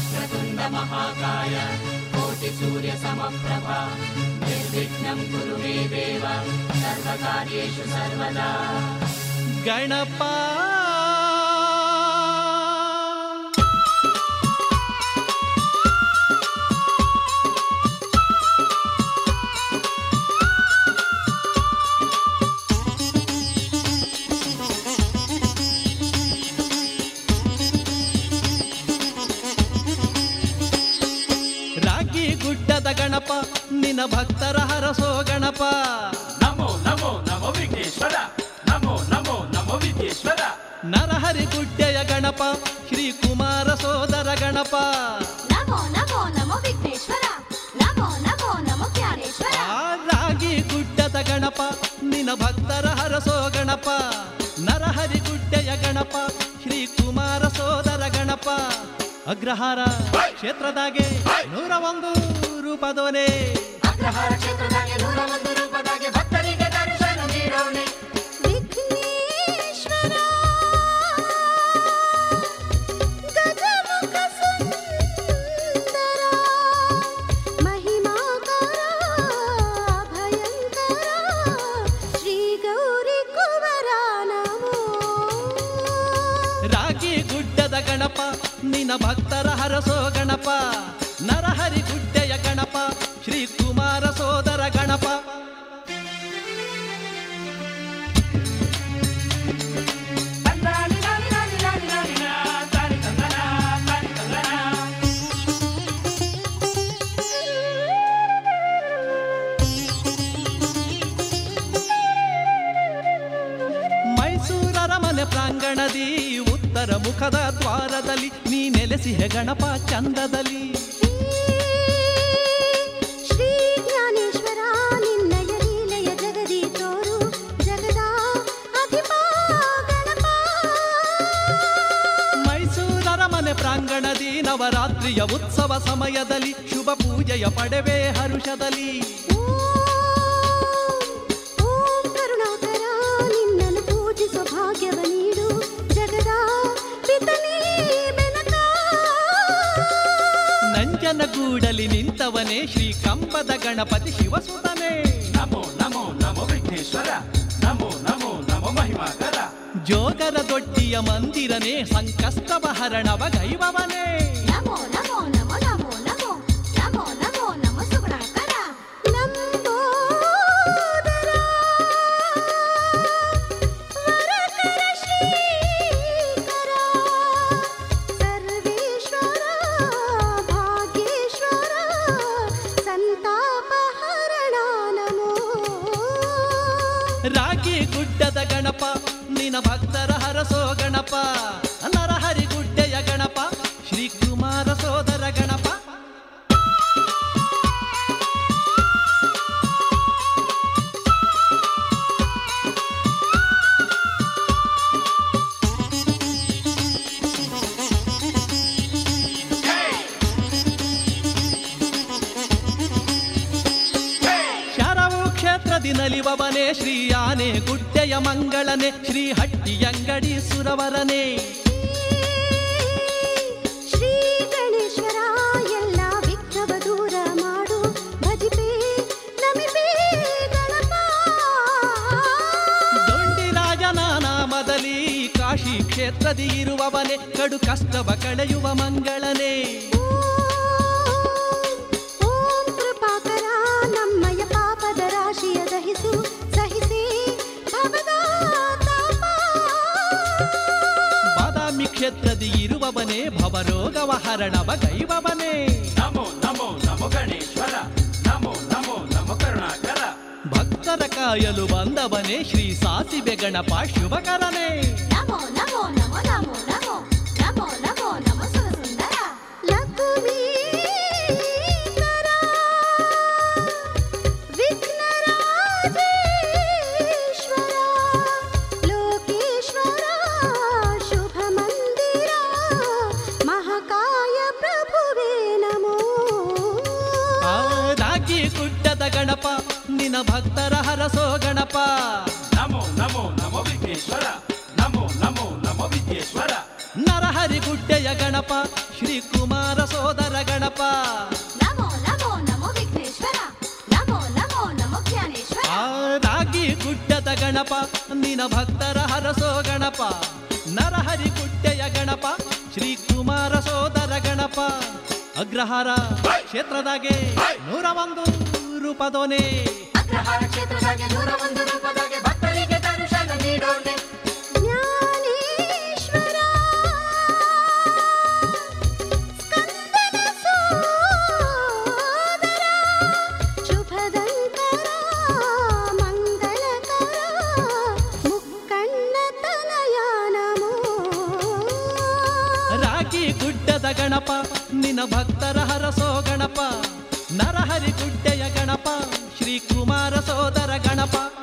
वक्रतुण्ड महाकाय कोटिसूर्यसमप्रभा निर्विघ्नं कुरु मे देव सर्वकार्येषु सर्वदा ಗಣಪ ರಾಗಿ ಗುಡ್ಡದ ಗಣಪ ನಿನ್ನ ಭಕ್ತರ ಹರಸೋ ಗಣಪ ನಮೋ ನಮೋ ನಮೋ ವಿಘ್ನೇಶ್ವರ ನಮೋ ನಮೋ ನಮೋ ವಿಘ್ನೇಶ್ವರ ನರಹರಿ ಗುಡ್ಡೆಯ ಗಣಪ ಶ್ರೀ ಕುಮಾರ ಸೋದರ ಗಣಪ ನಮೋ ನಮೋ ನಮೋ ವಿಘ್ನೇಶ್ವರ ನಮೋ ನಮೋ ನಮೋ ಜ್ಞಾನೇಶ್ವರ ಆ ರಾಗಿ ಗುಡ್ಡದ ಗಣಪ ನಿನ್ನ ಭಕ್ತರ ಹರಸೋ ಗಣಪ ನರಹರಿ ಗುಡ್ಡೆಯ ಗಣಪ ಶ್ರೀ ಕುಮಾರ ಸೋದರ ಗಣಪ ಅಗ್ರಹಾರ ಕ್ಷೇತ್ರದಾಗೆ ನೂರ ಒಂದು ರೂಪದೋನೆ ಅಗ್ರಹಾರ ಕ್ಷೇತ್ರದಾಗೆ ನೂರ ಒಂದು ರೂಪದಾಗೆ ಭಕ್ತರಿಗೆ ದರ್ಶನ ನೀಡೋನೆ ವಿಘ್ನೇಶ್ವರ ಗಜಮುಖ ಸುಂದರ ಮಹಿಮಾಕರ ಭಯಂಕರ ಶ್ರೀ ಗೌರಿ ಕುವರ ನಮೋ ರಾಗಿ ಗುಡ್ಡದ ಗಣಪ ನಿನ್ನ ಭಕ್ತರ ಹರಸೋ ಗಣಪ ನರಹರಿ ಗುಡ್ಡೆಯ ಗಣಪ ಶ್ರೀ ಕುಮಾರ ಸೋದರ ಗಣಪ ತಂದಾನಿ ನಾನಿ ನಾನಿ ನಾನಿ ನಾನಿ ನಾ, ತಾನಿ ತಂದನ, ತಾನಿ ತಂದನ. ಮೈಸೂರರ ಮನೆ ಪ್ರಾಂಗಣದಿ ಉತ್ತರ ಮುಖದ ದ್ವಾರದಲ್ಲಿ ನೀ ನೆಲೆಸಿಹೆ ಗಣಪ ಚಂದದಲ್ಲಿ ಶ್ರೀ ಜ್ಞಾನೇಶ್ವರ ನಿನ್ನಯ ಲೀಲೆಯ ಜಗದಿ ತೋರು ಜಗದ ಅಧಿಪ ಗಣಪ ಮೈಸೂರರ ಮನೆ ಪ್ರಾಂಗಣದಿ ನವರಾತ್ರಿಯ ಉತ್ಸವ ಸಮಯದಲ್ಲಿ ಶುಭ ಪೂಜೆಯ ಪಡೆವೆ ಹರುಷದಲ್ಲಿ ಓಂ ಓಂ ಕರುಣಾಕರ ನಿನ್ನನ್ನು ಪೂಜಿಸೋ ಭಾಗ್ಯವ ನೀಡು ಜಗದ ಪಿತನೇ ಬೆನಕ ನಂಜನಗೂಡಲಿ ನಿಂತವನೇ ಶ್ರೀ ಕಂಬದ ಗಣಪತಿ ಶಿವಸುತನೇ ನಮೋ ನಮೋ ನಮೋ ವಿಘ್ನೇಶ್ವರ ನಮೋ ನಮೋ ನಮೋ ಮಹಿಮಾಕರ ಜೋಗರ ದೊಡ್ಡಿಯ ಮಂದಿರನೇ ಸಂಕಷ್ಟವ ಹರಣವ ಗೈವವನೇ ನಮೋ ನಮೋ ನಮೋ ನಮೋ ನಮೋ ನಮೋ ನಮೋ ನಮೋ ಸುಗುಣಾಕರ ಲಂಬೋದರ ವರಕರ ಶ್ರೀಕರ ಸರ್ವೇಶ್ವರ ಭಾಗ್ಯೇಶ್ವರ ಸಂತಾಪಹರಣ ನಮೋ ರಾಗಿ ಗುಡ್ಡದ ಗಣಪ ನಿನ ಭಕ್ತರ ಹರಸೋ ಗಣಪ ನರಹರಿ ಗುಡ್ಡೆಯ ಗಣಪ ಶ್ರೀ ಕುಮಾರ ಸೋದರ ಗಣಪ ಶರವು ಕ್ಷೇತ್ರದಿ ನಲಿವವನೇ ಶ್ರೀ ಆನೆ ಗುಡ್ಡೆಯ ಮಂಗಳನೆ ಶ್ರೀ ಹಟ್ಟಿಯಂಗಡಿ ಸುರವರನೇ ಶ್ರೀ ಗಣೇಶ್ವರ ಎಲ್ಲ ವಿಘ್ನವ ದೂರ ಮಾಡು ಭಜಿಪೆ ನಮಿಪೆ ಗಣಪ ದೊಂಡಿರಾಜನ ನಾಮದಲ್ಲಿ ಕಾಶಿ ಕ್ಷೇತ್ರದಿ ಇರುವವನೇ ಕಡು ಕಷ್ಟವ ಕಳೆಯುವ ಮಂಗಳನೇ ಓಂ ಓಂ ಕೃಪಾಕರ ನಮ್ಮಯ ಪಾಪದ ರಾಶಿಯ ದಹಿಸು ಸಹಿಸಿ ಭವದ ತಾಪ ಬಾದಾಮಿ ಕ್ಷೇತ್ರದಿ ಇರುವವನೇ ಭವರೋಗವ ಹರಣವ ಗೈವವನೇ ನಮೋ ನಮೋ ನಮೋ ಗಣೇಶ್ವರ ನಮೋ ನಮೋ ನಮೋ ಕರುಣಾಕರ ಭಕ್ತರ ಕಾಯಲು ಬಂದವನೇ ಶ್ರೀ ಸಾಸಿಬೆ ಗಣಪ ಶುಭಕರನೇ ನಮೋ ನಮೋ ನಮೋ ನಮೋ ನಮೋ ನಮೋ ನಮೋ ನಮೋ ಸುರಸುಂದರ ಲಕ್ಷ್ಮೀಕರ ವಿಘ್ನರಾಜೇಶ್ವರ ಲೋಕೇಶ್ವರ ಶುಭ ಮಂದಿರ ಮಹಾಕಾಯ ಪ್ರಭುವೇ ನಮೋ ಆ ರಾಗಿ ಗುಡ್ಡದ ಗಣಪ ನಿನ ಭಕ್ತರ ಹರಸೋ ಗಣಪ ನಮೋ ನಮೋ ನಮೋ ವಿಘ್ನೇಶ್ವರ ನಮೋ ನಮೋ ನಮೋ ವಿಘ್ನೇಶ್ವರ ನರಹರಿ ಗುಡ್ಡೆಯ ಗಣಪ ಶ್ರೀ ಶ್ರೀ ಕುಮಾರ ಸೋದರ ಗಣಪ ನಮೋ ನಮೋ ನಮೋ ವಿಘ್ನೇಶ್ವರ ನಮೋ ನಮೋ ನಮೋ ಜ್ಞಾನೇಶ್ವರ ಆ ರಾಗಿ ಗುಡ್ಡದ ಗಣಪ ನಿನ ಭಕ್ತರ ಹರಸೋ ಗಣಪ ನರಹರಿ ಗುಡ್ಡೆಯ ಗಣಪ ಶ್ರೀ ಕುಮಾರ ಸೋದರ ಗಣಪ ಅಗ್ರಹಾರ ಕ್ಷೇತ್ರದಾಗೆ ನೂರ ಒಂದು ರೂಪದೋನೆ ಅಗ್ರಹಾರ ಕ್ಷೇತ್ರದಾಗೆ ನೂರ ಒಂದು ರೂಪದಾಗೆ ಭಕ್ತರಿಗೆ ದರ್ಶನ ನೀಡೋನೆ ಜ್ಞಾನೇಶ್ವರ ಸ್ಕಂದನ ಸೋದರ ಶುಭದಂಕರ ಮಂಗಳಕರ ಮುಕ್ಕಣ್ಣ ತನಯ ನಮೋ ರಾಗಿ ಗುಡ್ಡದ ಗಣಪ ನಿನ ಭಕ್ತರ ಹರಸೋ ಗಣಪ ನರಹರಿ ಗುಡ್ಡೆಯ ಗಣಪ ಶ್ರೀ ಕುಮಾರ ಸೋದರ ಗಣಪ